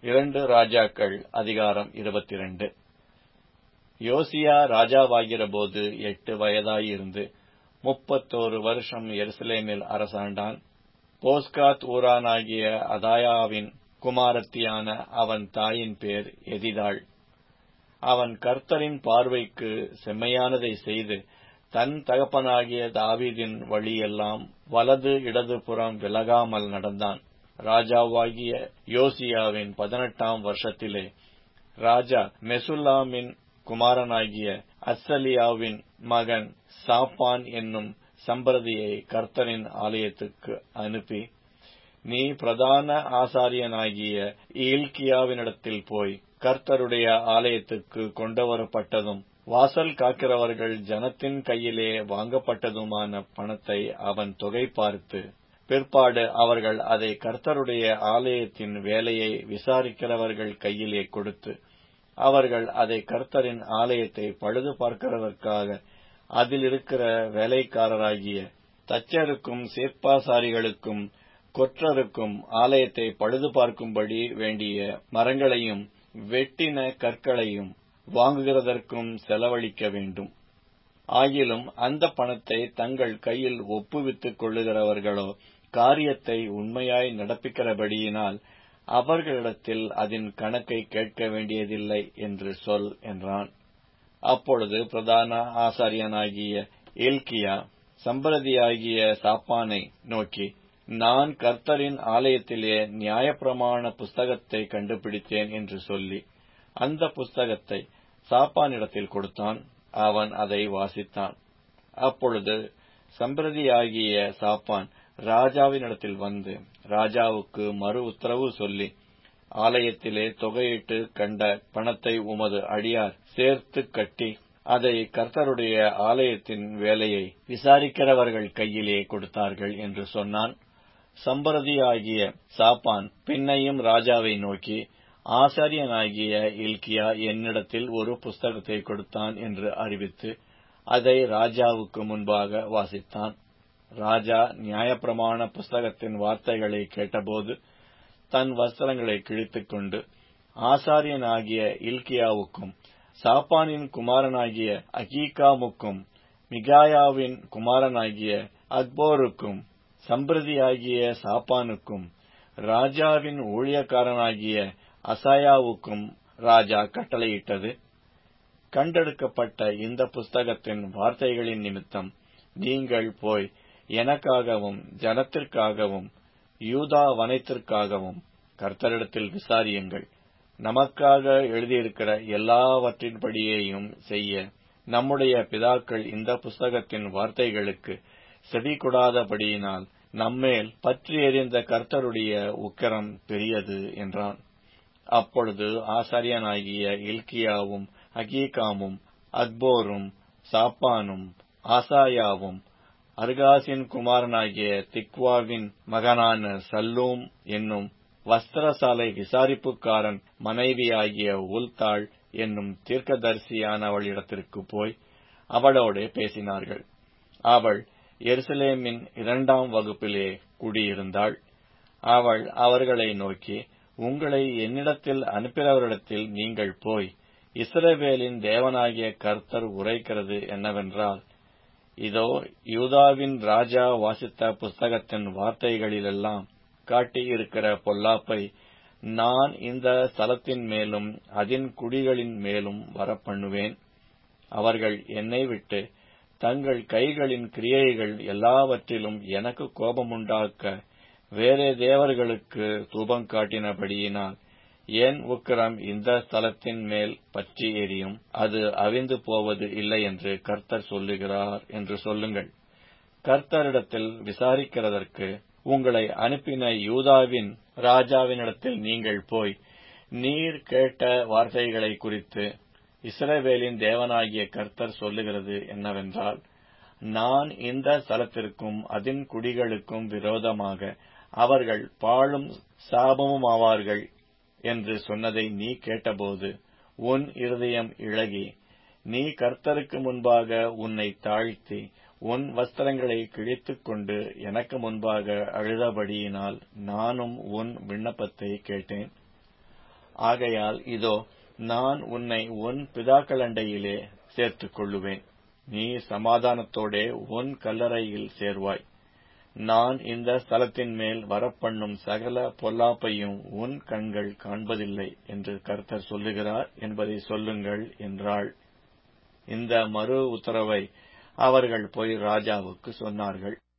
இரண்டு ராஜாக்கள் அதிகாரம் இருபத்திரண்டு யோசியா ராஜாவாகிறபோது எட்டு வயதாயிருந்து முப்பத்தோரு வருஷம் எருசலேமில் அரசாண்டான் போஸ்காத் ஊரானாகிய அதாயாவின் குமாரத்தியான அவன் தாயின் பேர் எதிதாள் அவன் கர்த்தரின் பார்வைக்கு செம்மையானதை செய்து தன் தகப்பனாகிய தாவீதின் வழியெல்லாம் வலது இடது புறம் விலகாமல் நடந்தான் ராஜாவாகிய யோசியாவின் பதினெட்டாம் வருஷத்திலே ராஜா மெசுல்லாமின் குமாரனாகிய அஸ்ஸலியாவின் மகன் சாப்பான் என்னும் சம்பிரதியை கர்த்தரின் ஆலயத்துக்கு அனுப்பி நீ பிரதான ஆசாரியனாகிய ஈல்கியாவினிடத்தில் போய் கர்த்தருடைய ஆலயத்துக்கு கொண்டுவரப்பட்டதும் வாசல் காக்கிறவர்கள் ஜனத்தின் கையிலே வாங்கப்பட்டதுமான பணத்தை அவன் தொகை பார்த்து பிற்பாடு அவர்கள் அதை கர்த்தருடைய ஆலயத்தின் வேலையை விசாரிக்கிறவர்கள் கையிலே கொடுத்து அவர்கள் அதை கர்த்தரின் ஆலயத்தை பழுது பார்க்கிறதற்காக அதில் இருக்கிற வேலைக்காரராகிய தச்சருக்கும் சேர்ப்பாசாரிகளுக்கும் கொற்றருக்கும் ஆலயத்தை பழுது பார்க்கும்படி வேண்டிய மரங்களையும் வெட்டின கற்களையும் வாங்குகிறதற்கும் செலவழிக்க வேண்டும் ஆகிலும் அந்த பணத்தை தங்கள் கையில் ஒப்புவித்துக் கொள்ளுகிறவர்களோ காரியத்தை உண்மையாய் நடப்பிக்கிறபடியினால் அவர்களிடத்தில் அதன் கணக்கை கேட்க வேண்டியதில்லை என்று சொல் என்றான் அப்பொழுது பிரதான ஆசாரியனாகிய எல்கியா சம்பிரதியாகிய சாப்பானை நோக்கி நான் கர்த்தரின் ஆலயத்திலே நியாயப்பிரமாண புஸ்தகத்தை கண்டுபிடித்தேன் என்று சொல்லி அந்த புஸ்தகத்தை சாப்பானிடத்தில் கொடுத்தான் அவன் அதை வாசித்தான் அப்பொழுது சம்பிரதியாகிய சாப்பான் ராஜாவினிடத்தில் வந்து ராஜாவுக்கு மறு உத்தரவு சொல்லி ஆலயத்திலே தொகையிட்டு கண்ட பணத்தை உமது அடியார் சேர்த்து கட்டி அதை கர்த்தருடைய ஆலயத்தின் வேலையை விசாரிக்கிறவர்கள் கையிலே கொடுத்தார்கள் என்று சொன்னான் சம்பிரதியாகிய சாப்பான் பின்னையும் ராஜாவை நோக்கி ஆசாரியனாகிய இல்கியா என்னிடத்தில் ஒரு புஸ்தகத்தை கொடுத்தான் என்று அறிவித்து அதை ராஜாவுக்கு முன்பாக வாசித்தான் ராஜா நியாயப்பிரமாண புஸ்தகத்தின் வார்த்தைகளை கேட்டபோது தன் வஸ்திரங்களை கிழித்துக் கொண்டு ஆசாரியனாகிய இல்கியாவுக்கும் சாப்பானின் குமாரனாகிய அகீகாமுக்கும் மிகாயாவின் குமாரனாகிய அக்போருக்கும் சம்பிரதியாகிய சாப்பானுக்கும் ராஜாவின் ஊழியக்காரனாகிய அசாயாவுக்கும் ராஜா கட்டளையிட்டது கண்டெடுக்கப்பட்ட இந்த புஸ்தகத்தின் வார்த்தைகளின் நிமித்தம் நீங்கள் போய் எனக்காகவும் ஜனத்திற்காகவும் யூதா வனத்திற்காகவும் கர்த்தரிடத்தில் விசாரியுங்கள் நமக்காக எழுதியிருக்கிற எல்லாவற்றின்படியேயும் செய்ய நம்முடைய பிதாக்கள் இந்த புஸ்தகத்தின் வார்த்தைகளுக்கு செவி கொடாதபடியினால் நம்மேல் பற்றி எறிந்த கர்த்தருடைய உக்கரம் பெரியது என்றான் அப்பொழுது ஆசாரியனாகிய இல்கியாவும் அகீகாமும் அக்போரும் சாப்பானும் ஆசாயாவும் அர்காசின் குமாரனாகிய திக்வாவின் மகனான சல்லூம் என்னும் வஸ்திரசாலை விசாரிப்புக்காரன் மனைவியாகிய உல்தாள் என்னும் தீர்க்கதரிசியானவளிடத்திற்கு போய் அவளோடு பேசினார்கள் அவள் எருசலேமின் இரண்டாம் வகுப்பிலே குடியிருந்தாள் அவள் அவர்களை நோக்கி உங்களை என்னிடத்தில் அனுப்பினவரிடத்தில் நீங்கள் போய் இஸ்ரவேலின் தேவனாகிய கர்த்தர் உரைக்கிறது என்னவென்றால் இதோ யூதாவின் ராஜா வாசித்த புஸ்தகத்தின் வார்த்தைகளிலெல்லாம் காட்டியிருக்கிற பொல்லாப்பை நான் இந்த ஸ்தலத்தின் மேலும் அதன் குடிகளின் மேலும் வரப்பண்ணுவேன் அவர்கள் என்னை விட்டு தங்கள் கைகளின் கிரியைகள் எல்லாவற்றிலும் எனக்கு கோபமுண்டாக்க வேறே தேவர்களுக்கு தூபம் காட்டினபடியினால் என் உக்கிரம் இந்த ஸ்தலத்தின் மேல் பற்றி எரியும் அது அவிந்து போவது இல்லை என்று கர்த்தர் சொல்லுகிறார் என்று சொல்லுங்கள் கர்த்தரிடத்தில் விசாரிக்கிறதற்கு உங்களை அனுப்பின யூதாவின் ராஜாவினிடத்தில் நீங்கள் போய் நீர் கேட்ட வார்த்தைகளை குறித்து இஸ்ரவேலின் தேவனாகிய கர்த்தர் சொல்லுகிறது என்னவென்றால் நான் இந்த ஸ்தலத்திற்கும் அதன் குடிகளுக்கும் விரோதமாக அவர்கள் பாழும் சாபமுமாவார்கள் என்று சொன்னதை நீ கேட்டபோது உன் இருதயம் இழகி நீ கர்த்தருக்கு முன்பாக உன்னை தாழ்த்தி உன் வஸ்திரங்களை கிழித்துக் கொண்டு எனக்கு முன்பாக அழுதபடியினால் நானும் உன் விண்ணப்பத்தை கேட்டேன் ஆகையால் இதோ நான் உன்னை உன் பிதாக்களண்டையிலே சேர்த்துக் கொள்ளுவேன் நீ சமாதானத்தோடே உன் கல்லறையில் சேர்வாய் நான் இந்த ஸ்தலத்தின் மேல் வரப்பண்ணும் சகல பொல்லாப்பையும் உன் கண்கள் காண்பதில்லை என்று கர்த்தர் சொல்லுகிறார் என்பதை சொல்லுங்கள் என்றாள் இந்த மறு உத்தரவை அவர்கள் போய் ராஜாவுக்கு சொன்னார்கள்